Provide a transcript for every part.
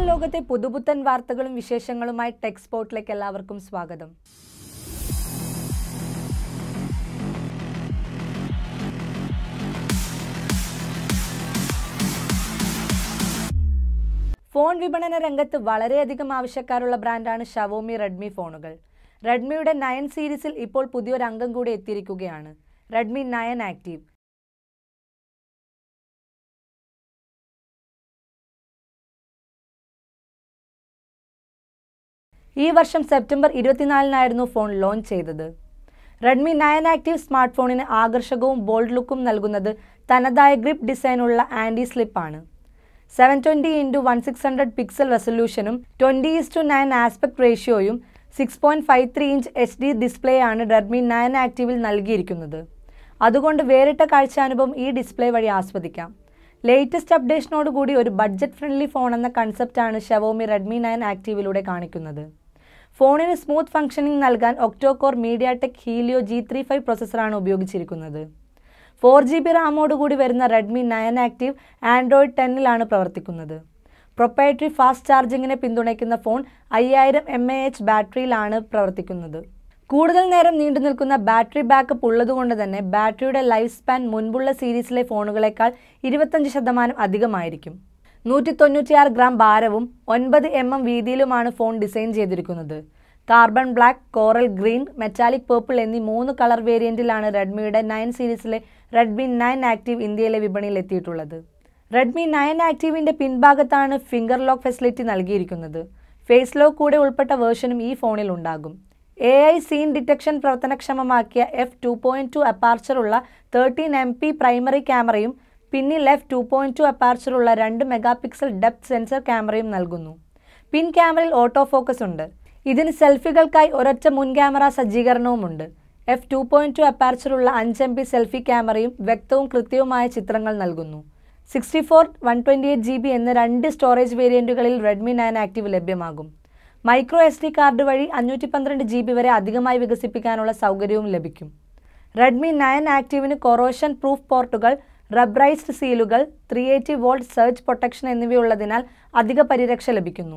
ലോകത്തെ പുതുപുത്തൻ വാർത്തകളും വിശേഷങ്ങളുമായി ടെക് സ്പോട്ടിലേക്ക് എല്ലാവർക്കും സ്വാഗതം ഫോൺ വിപണന രംഗത്ത് വളരെയധികം ആവശ്യക്കാരുള്ള ബ്രാൻഡാണ് ഷവോമി റെഡ്മി ഫോണുകൾ റെഡ്മിയുടെ നയൻ സീരീസിൽ ഇപ്പോൾ പുതിയൊരു അംഗം കൂടി എത്തിയിരിക്കുകയാണ് റെഡ്മി നയൻ ആക്റ്റീവ് ഈ വർഷം സെപ്റ്റംബർ ഇരുപത്തിനാലിനായിരുന്നു ഫോൺ ലോഞ്ച് ചെയ്തത് റെഡ്മി നയൻ ആക്റ്റീവ് സ്മാർട്ട് ഫോണിന് ആകർഷകവും ബോൾഡ് ലുക്കും നൽകുന്നത് തനതായ ഗ്രിപ്പ് ഡിസൈനുള്ള ആൻറ്റി സ്ലിപ്പാണ് seven twenty into one six hundred pixel റെസൊല്യൂഷനും twenty is to nine aspect റേഷ്യോയും six point five three inch H D display ആണ് റെഡ്മി നയൻ ആക്റ്റീവിൽ നൽകിയിരിക്കുന്നത് അതുകൊണ്ട് വേറിട്ട കാഴ്ചാനുഭവം ഈ ഡിസ്പ്ലേ വഴി ആസ്വദിക്കാം ലേറ്റസ്റ്റ് അപ്ഡേഷനോടുകൂടി ഒരു ബഡ്ജറ്റ് ഫ്രണ്ട്ലി ഫോൺ എന്ന കൺസെപ്റ്റാണ് ഷവോമി റെഡ്മി നയൻ ആക്റ്റീവിലൂടെ കാണിക്കുന്നത് ഫോണിന് സ്മൂത്ത് ഫംഗ്ഷനിങ് നൽകാൻ octa core MediaTek Helio G three five പ്രൊസസ്സറാണ് ഉപയോഗിച്ചിരിക്കുന്നത് ഫോർ ജി ബി റാമോടുകൂടി വരുന്ന റെഡ്മി നയൻ ആക്റ്റീവ് ആൻഡ്രോയിഡ് ടെന്നിലാണ് പ്രവർത്തിക്കുന്നത് പ്രൊപ്പറേറ്ററി ഫാസ്റ്റ് ചാർജിങ്ങിനെ പിന്തുണയ്ക്കുന്ന ഫോൺ അയ്യായിരം എം എ എച്ച് ബാറ്ററിയിലാണ് പ്രവർത്തിക്കുന്നത് കൂടുതൽ നേരം നീണ്ടു നിൽക്കുന്ന ബാറ്ററി ബാക്കപ്പ് ഉള്ളതുകൊണ്ട് തന്നെ ബാറ്ററിയുടെ ലൈഫ് സ്പാൻ മുൻപുള്ള സീരീസിലെ ഫോണുകളേക്കാൾ ഇരുപത്തഞ്ച് ശതമാനം അധികമായിരിക്കും നൂറ്റി തൊണ്ണൂറ്റിയാറ് ഗ്രാം ഭാരവും ഒൻപത് എം എം വീതിയിലുമാണ് ഫോൺ ഡിസൈൻ ചെയ്തിരിക്കുന്നത് carbon black coral green metallic purple എന്നീ മൂന്ന് കളർ വേരിയന്റിലാണ് റെഡ്മിയുടെ നയൻ സീരീസിലെ റെഡ്മി നയൻ ആക്റ്റീവ് ഇന്ത്യയിലെ വിപണിയിൽ എത്തിയിട്ടുള്ളത് റെഡ്മി നയൻ ആക്റ്റീവിന്റെ പിൻഭാഗത്താണ് ഫിംഗർ ലോക്ക് ഫെസിലിറ്റി നൽകിയിരിക്കുന്നത് ഫേസ് ലോക്ക് കൂടെ ഉൾപ്പെട്ട വേർഷനും ഈ ഫോണിൽ ഉണ്ടാകും എ ഐ സീൻ ഡിറ്റക്ഷൻ പ്രവർത്തനക്ഷമമാക്കിയ എഫ് ടു പോയിൻറ്റ് ടു അപ്പാർച്ചറുള്ള തേർട്ടീൻ എം പി പ്രൈമറി ക്യാമറയും പിന്നിൽ എഫ് ടു പോയിൻറ്റ് ടു അപ്പാർച്ചറുള്ള രണ്ട് മെഗാ പിക്സൽ ഡെപ്ത് സെൻസർ ക്യാമറയും നൽകുന്നു പിൻ ക്യാമറയിൽ ഓട്ടോ ഫോക്കസ് ഉണ്ട് ഇതിന് സെൽഫികൾക്കായി ഒരൊറ്റ മുൻ ക്യാമറ സജ്ജീകരണവുമുണ്ട് എഫ് ടു പോയിൻറ്റ് ടു അപ്പാർച്ചറുള്ള അഞ്ച് എം പി സെൽഫി ക്യാമറയും വ്യക്തവും കൃത്യവുമായ ചിത്രങ്ങൾ നൽകുന്നു sixty four one twenty eight G B എന്ന രണ്ട് സ്റ്റോറേജ് വേരിയൻറ്റുകളിൽ റെഡ്മി നയൻ ആക്റ്റീവ് ലഭ്യമാകും മൈക്രോ എസ് ഡി കാർഡ് വഴി അഞ്ഞൂറ്റി പന്ത്രണ്ട് ജി ബി വരെ അധികമായി വികസിപ്പിക്കാനുള്ള സൗകര്യവും ലഭിക്കും റെഡ്മി നയൻ ആക്റ്റീവിന് കൊറോഷൻ പ്രൂഫ് പോർട്ടുകൾ റബ്രൈസ്ഡ് സീലുകൾ three eighty volt surge protection എന്നിവയുള്ളതിനാൽ അധിക പരിരക്ഷ ലഭിക്കുന്നു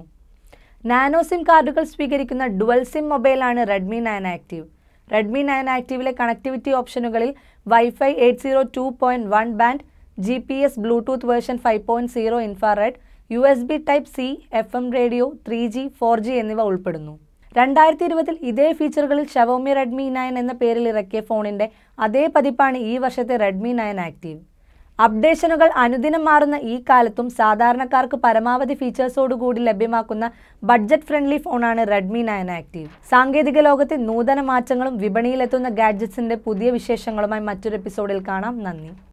നാനോ സിം കാർഡുകൾ സ്വീകരിക്കുന്ന ഡുവൽ സിം മൊബൈലാണ് Redmi nine active Redmi nine ആക്റ്റീവിലെ കണക്ടിവിറ്റി ഓപ്ഷനുകളിൽ wifi eight zero two point one band G P S Bluetooth version five point zero infrared U S B type C F M radio three G four G എന്നിവ ഉൾപ്പെടുന്നു രണ്ടായിരത്തി ഇരുപതിൽ ഇതേ ഫീച്ചറുകളിൽ Xiaomi Redmi nine എന്ന പേരിൽ ഇറക്കിയ ഫോണിൻ്റെ അതേ പതിപ്പാണ് ഈ വർഷത്തെ റെഡ്മി നയൻ ആക്റ്റീവ് അപ്ഡേഷനുകൾ അനുദിനം മാറുന്ന ഈ കാലത്തും സാധാരണക്കാർക്ക് പരമാവധി ഫീച്ചേഴ്സോടുകൂടി ലഭ്യമാക്കുന്ന ബഡ്ജറ്റ് ഫ്രണ്ട്ലി ഫോണാണ് റെഡ്മി നയൻ ആക്റ്റീവ് സാങ്കേതിക ലോകത്തെ നൂതന മാറ്റങ്ങളും വിപണിയിലെത്തുന്ന ഗാഡ്ജറ്റ്സിന്റെ പുതിയ വിശേഷങ്ങളുമായി മറ്റൊരു എപ്പിസോഡിൽ കാണാം നന്ദി